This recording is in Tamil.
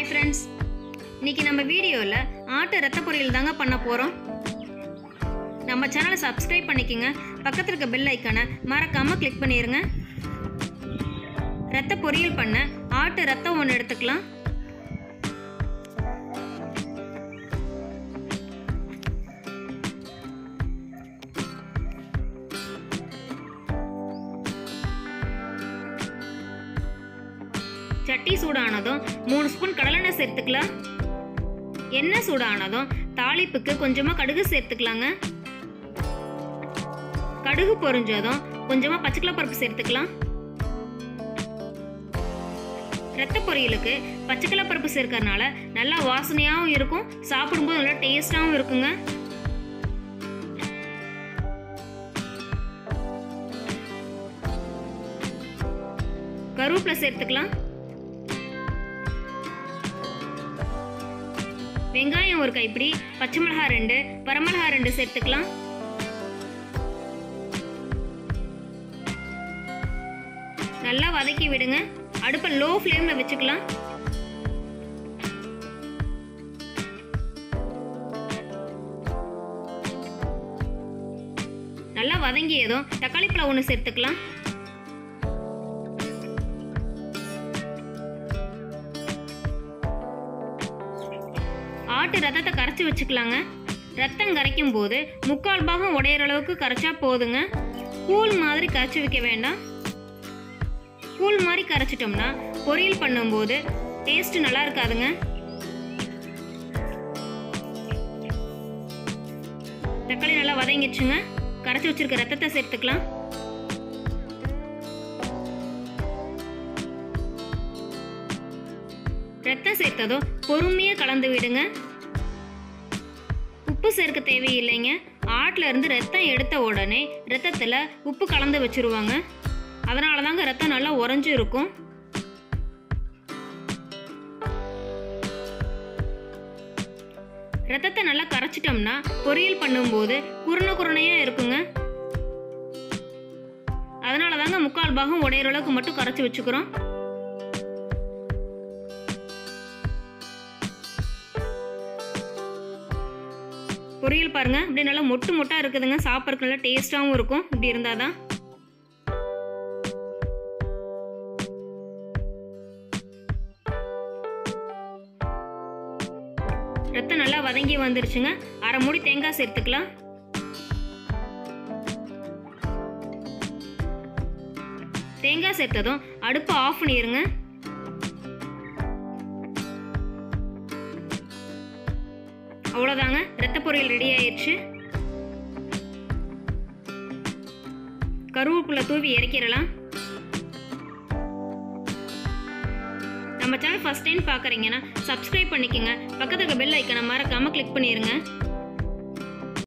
ஃப்ரெண்ட்ஸ் இன்னைக்கு நம்ம வீடியோவில் ஆட்டு ரத்த பொரியல் தாங்க பண்ண போகிறோம் நம்ம சேனலை சப்ஸ்கிரைப் பண்ணிக்கோங்க பக்கத்தில் இருக்க பெல் ஐக்கானை மறக்காமல் கிளிக் பண்ணிடுங்க ரத்த பொரியல் பண்ண ஆட்டு ரத்தம் ஒன்று எடுத்துக்கலாம் சட்டி சூடானதும் மூணு ஸ்பூன் கடலெண்ணெய் சேர்த்துக்கலாம் எண்ணெய் சூடானதும் தாளிப்புக்கு கொஞ்சமாக கடுகு சேர்த்துக்கலாங்க கடுகு பொரிஞ்சதும் கொஞ்சமாக பச்சைக்கிளை பருப்பு சேர்த்துக்கலாம் ரத்த பொரியலுக்கு பச்சைக்கிளை பருப்பு சேர்க்கறனால நல்லா வாசனையாகவும் இருக்கும் சாப்பிடும்போது நல்லா டேஸ்டாகவும் இருக்குங்க கருவேப்பிலை சேர்த்துக்கலாம் வெங்காயம் ஒரு கைப்பிடி பச்சை மிளகாய் ரெண்டு வரமிளகாய் ரெண்டு சேர்த்துக்கலாம் நல்லா வதக்கி விடுங்க அடுப்பை லோ ஃப்ளேமில் வச்சுக்கலாம் நல்லா வதங்கியதும் தக்காளி பழம் ஒன்று சேர்த்துக்கலாம் ஆட்டு ரத்தத்தை கரைச்சி வச்சுக்கலாங்க ரத்தம் கரைக்கும் போது முக்கால் பாகம் உடையிற அளவுக்கு கரைச்சா போதுங்க கூழ் மாதிரி கரைச்சி வைக்க வேண்டாம் கூழ் மாதிரி கரைச்சிட்டோம்னா பொரியல் பண்ணும்போது டேஸ்ட் நல்லா இருக்காதுங்க தக்காளி நல்லா வதங்கிடுச்சுங்க கரைச்சி வச்சிருக்க ரத்தத்தை சேர்த்துக்கலாம் ரத்தம் சேர்த்ததும் பொறுமையாக கலந்து விடுங்க உப்பு சேர்க்க தேவையில்லைங்க ஆட்டில் இருந்து ரத்தம் எடுத்த உடனே ரத்தத்தில் உப்பு கலந்து வச்சுருவாங்க அதனால தாங்க ரத்தம் நல்லா உறைஞ்சு இருக்கும் ரத்தத்தை நல்லா கரைச்சிட்டோம்னா பொரியல் பண்ணும்போது குருணை குருணையாக இருக்குங்க அதனால தாங்க முக்கால் பாகம் உடையிற அளவுக்கு மட்டும் கரைச்சி வச்சுக்கிறோம் பொரியல் பாருங்க அப்படியே நல்லா மொட்டு மொட்டாக இருக்குதுங்க சாப்பிட்றதுக்கு நல்லா டேஸ்ட்டாகவும் இருக்கும் இப்படி இருந்தால் தான் ரத்தம் நல்லா வதங்கி வந்துருச்சுங்க அரை மூடி தேங்காய் சேர்த்துக்கலாம் தேங்காய் சேர்த்ததும் அடுப்பை ஆஃப் பண்ணிடுங்க அவ்வளோதாங்க ரத்த பொரியல் ரெடி ஆயிடுச்சு கருவேப்பிலை தூவி இறக்கிடலாம் நம்ம சேனல் ஃபஸ்ட் டைம் பார்க்குறீங்கன்னா சப்ஸ்கிரைப் பண்ணிக்கோங்க பக்கத்துக்கு பெல் ஐக்கனை மறக்காமல் கிளிக் பண்ணிடுங்க